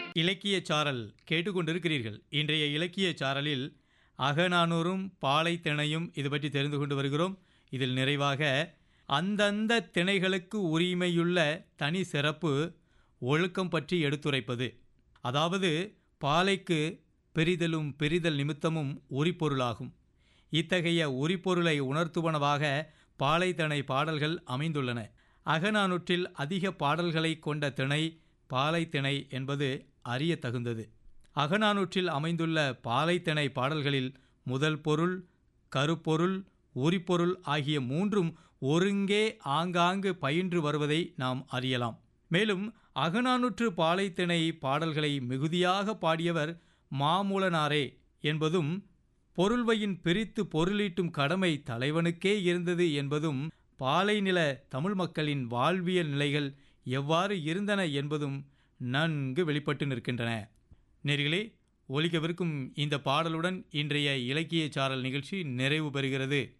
இலக்கிய சாரல் கேட்டுக்கொண்டிருக்கிறீர்கள் இன்றைய இலக்கிய சாரலில் அகநானூறும் பாலை திணையும் இது பற்றி தெரிந்து கொண்டு வருகிறோம் இதில் நிறைவாக அந்தந்த திணைகளுக்கு உரிமையுள்ள தனி சிறப்பு ஒழுக்கம் பற்றி எடுத்துரைப்பது அதாவது பாலைக்கு பெரிதலும் பெரிதல் நிமித்தமும் உரிப்பொருளாகும் இத்தகைய உரிப்பொருளை உணர்த்துவனவாக பாலைத்தனை பாடல்கள் அமைந்துள்ளன அகநானூற்றில் அதிக பாடல்களை கொண்ட திணை பாலைத்திணை என்பது அறிய தகுந்தது அகநானூற்றில் அமைந்துள்ள பாலைத்திணை பாடல்களில் முதல் பொருள் கருப்பொருள் உரிப்பொருள் ஆகிய மூன்றும் ஒருங்கே ஆங்காங்கு பயின்று வருவதை நாம் அறியலாம் மேலும் அகநானூற்று பாலைத்திணை பாடல்களை மிகுதியாக பாடியவர் மாமூலனாரே என்பதும் பொருள்வையின் பிரித்து பொருளீட்டும் கடமை தலைவனுக்கே இருந்தது என்பதும் பாலைநில தமிழ் மக்களின் வாழ்வியல் நிலைகள் எவ்வாறு இருந்தன என்பதும் நன்கு வெளிப்பட்டு நிற்கின்றன நேர்களே ஒலிக்கவிருக்கும் இந்த பாடலுடன் இன்றைய இலக்கிய சாரல் நிகழ்ச்சி நிறைவு பெறுகிறது